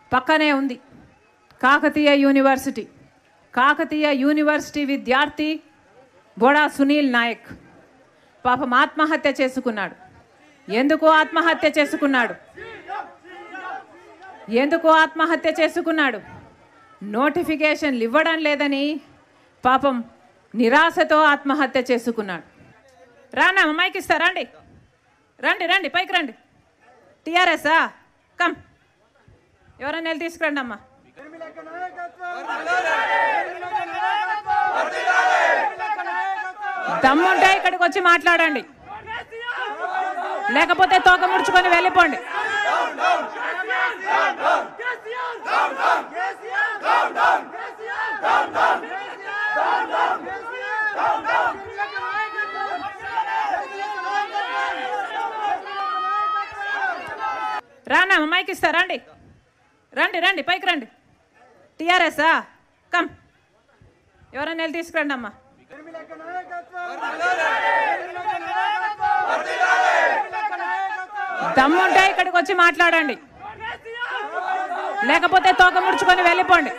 పక్కనే ఉంది Kakatiya university Kakatiya university విద్యార్థి బోడా సునీల్ నాయక్ పాపం ఆత్మహత్య చేసుకున్నాడు ఎందుకు ఆత్మహత్య చేసుకున్నాడు ఎందుకు ఆత్మహత్య చేసుకున్నాడు నోటిఫికేషన్లు ఇవ్వడం లేదని పాపం నిరాశతో ఆత్మహత్య చేసుకున్నాడు రానా అమ్మాయికి ఇస్తా రండి రండి రండి పైకి రండి టీఆర్ఎస్ఆ కమ్ ఎవరైనా వెళ్ళి తీసుకురండి అమ్మా దమ్ముంటే ఇక్కడికి వచ్చి మాట్లాడండి లేకపోతే తోక ముడుచుకొని వెళ్ళిపోండి రానా అమ్మాయికి ఇస్తా రండి రండి రండి పైకి రండి టీఆర్ఎస్ఆ కమ్ ఎవరైనా వెళ్ళి తీసుకురండి అమ్మా దమ్ముంటే ఇక్కడికి వచ్చి మాట్లాడండి లేకపోతే తోక ముడుచుకొని వెళ్ళిపోండి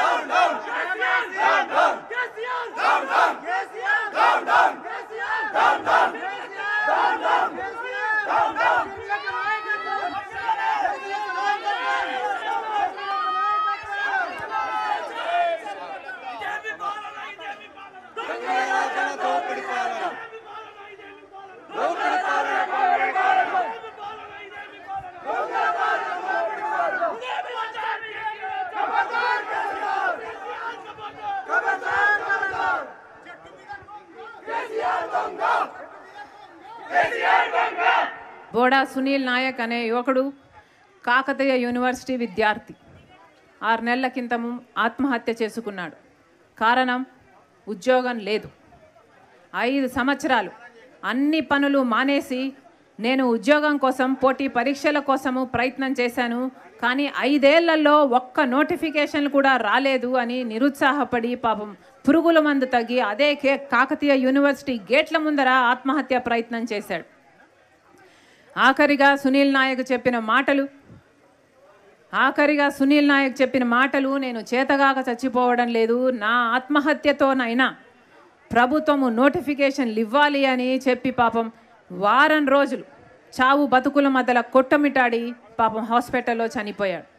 బోడా సునీల్ నాయక్ అనే యువకుడు కాకతీయ యూనివర్సిటీ విద్యార్థి ఆరు నెలల కిందము ఆత్మహత్య చేసుకున్నాడు కారణం ఉద్యోగం లేదు ఐదు సంవత్సరాలు అన్ని పనులు మానేసి నేను ఉద్యోగం కోసం పోటీ పరీక్షల కోసము ప్రయత్నం చేశాను కానీ ఐదేళ్లలో ఒక్క నోటిఫికేషన్ కూడా రాలేదు అని నిరుత్సాహపడి పాపం పురుగుల మందు తగ్గి అదే కే కాకతీయ యూనివర్సిటీ గేట్ల ముందర ఆత్మహత్య ప్రయత్నం చేశాడు ఆఖరిగా సునీల్ నాయక్ చెప్పిన మాటలు ఆఖరిగా సునీల్ నాయక్ చెప్పిన మాటలు నేను చేతగాక చచ్చిపోవడం లేదు నా ఆత్మహత్యతోనైనా ప్రభుత్వము నోటిఫికేషన్లు ఇవ్వాలి అని చెప్పి పాపం వారం రోజులు చావు బతుకుల మధ్యలో కొట్టమిటాడి పాపం హాస్పిటల్లో చనిపోయాడు